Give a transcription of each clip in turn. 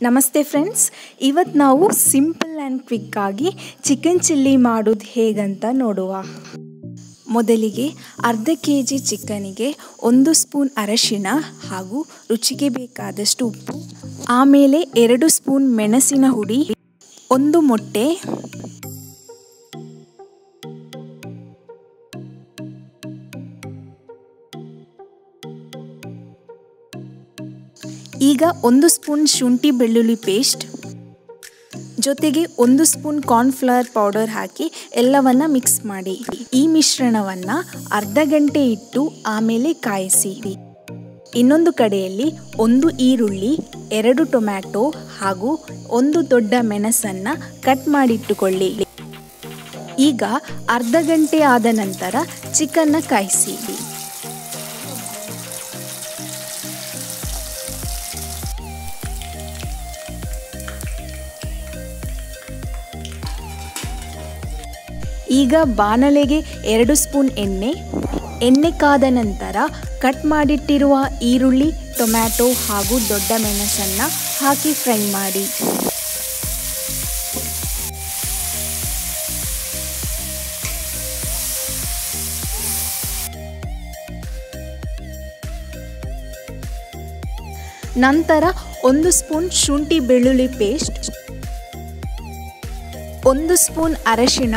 ನಮಸ್ತೆ ಫ್ರೆಂಡ್ಸ್ ಇವತ್ತು ನಾವು ಸಿಂಪಲ್ ಆ್ಯಂಡ್ ಕ್ವಿಕ್ಕಾಗಿ ಚಿಕನ್ ಚಿಲ್ಲಿ ಮಾಡೋದು ಹೇಗಂತ ನೋಡುವ ಮೊದಲಿಗೆ ಅರ್ಧ ಕೆ ಜಿ ಚಿಕನಿಗೆ ಒಂದು ಸ್ಪೂನ್ ಅರಶಿಣ ಹಾಗೂ ರುಚಿಗೆ ಬೇಕಾದಷ್ಟು ಉಪ್ಪು ಆಮೇಲೆ ಎರಡು ಸ್ಪೂನ್ ಮೆಣಸಿನ ಹುಡಿ ಒಂದು ಮೊಟ್ಟೆ ಈಗ ಒಂದು ಸ್ಪೂನ್ ಶುಂಠಿ ಬೆಳ್ಳುಳ್ಳಿ ಪೇಸ್ಟ್ ಜೊತೆಗೆ ಒಂದು ಸ್ಪೂನ್ ಕಾರ್ನ್ಫ್ಲವರ್ ಪೌಡರ್ ಹಾಕಿ ಎಲ್ಲವನ್ನ ಮಿಕ್ಸ್ ಮಾಡಿ ಈ ಮಿಶ್ರಣವನ್ನು ಅರ್ಧ ಗಂಟೆ ಇಟ್ಟು ಆಮೇಲೆ ಕಾಯಿಸಿ ಇನ್ನೊಂದು ಕಡೆಯಲ್ಲಿ ಒಂದು ಈರುಳ್ಳಿ ಎರಡು ಟೊಮ್ಯಾಟೊ ಹಾಗೂ ಒಂದು ದೊಡ್ಡ ಮೆಣಸನ್ನು ಕಟ್ ಮಾಡಿಟ್ಟುಕೊಳ್ಳಿ ಈಗ ಅರ್ಧ ಗಂಟೆ ಆದ ನಂತರ ಚಿಕನ್ನ ಕಾಯಿಸಿ ಈಗ ಬಾಣಲೆಗೆ ಎರಡು ಸ್ಪೂನ್ ಎಣ್ಣೆ ಎಣ್ಣೆ ಕಾದ ನಂತರ ಕಟ್ ಮಾಡಿಟ್ಟಿರುವ ಈರುಳ್ಳಿ ಟೊಮ್ಯಾಟೊ ಹಾಗೂ ದೊಡ್ಡ ಮೆಣಸನ್ನು ಹಾಕಿ ಫ್ರೈ ಮಾಡಿ ನಂತರ ಒಂದು ಸ್ಪೂನ್ ಶುಂಠಿ ಬೆಳ್ಳುಳ್ಳಿ ಪೇಸ್ಟ್ ಒಂದು ಸ್ಪೂನ್ ಅರಶಿಣ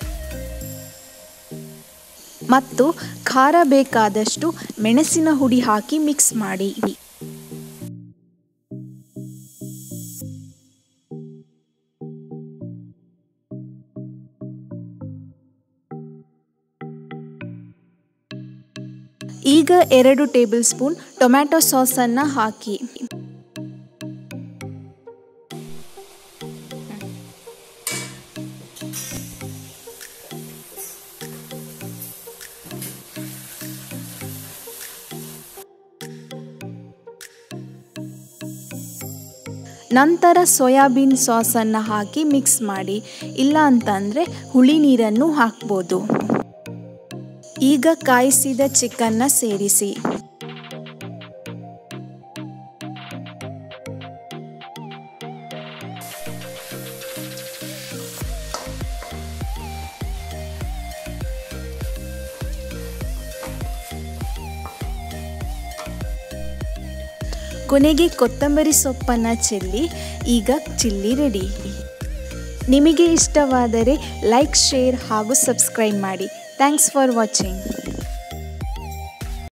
ಮತ್ತು ಖಾರ ಬೇಕಾದಷ್ಟು ಮೆಣಸಿನ ಹುಡಿ ಹಾಕಿ ಮಿಕ್ಸ್ ಮಾಡಿ ಈಗ ಎರಡು ಟೇಬಲ್ ಸ್ಪೂನ್ ಟೊಮ್ಯಾಟೊ ಸಾಸನ್ನು ಹಾಕಿ ನಂತರ ಸೋಯಾಬೀನ್ ಸಾಸನ್ನು ಹಾಕಿ ಮಿಕ್ಸ್ ಮಾಡಿ ಇಲ್ಲ ಅಂತಂದರೆ ಹುಳಿ ನೀರನ್ನು ಹಾಕ್ಬೋದು ಈಗ ಕಾಯಿಸಿದ ಚಿಕನ್ನ ಸೇರಿಸಿ ಕೊನೆಗೆ ಕೊತ್ತಂಬರಿ ಸೊಪ್ಪನ್ನು ಚೆಲ್ಲಿ ಈಗ ಚಿಲ್ಲಿ ರೆಡಿ ನಿಮಗೆ ಇಷ್ಟವಾದರೆ ಲೈಕ್ ಶೇರ್ ಹಾಗೂ ಸಬ್ಸ್ಕ್ರೈಬ್ ಮಾಡಿ ಥ್ಯಾಂಕ್ಸ್ ಫಾರ್ ವಾಚಿಂಗ್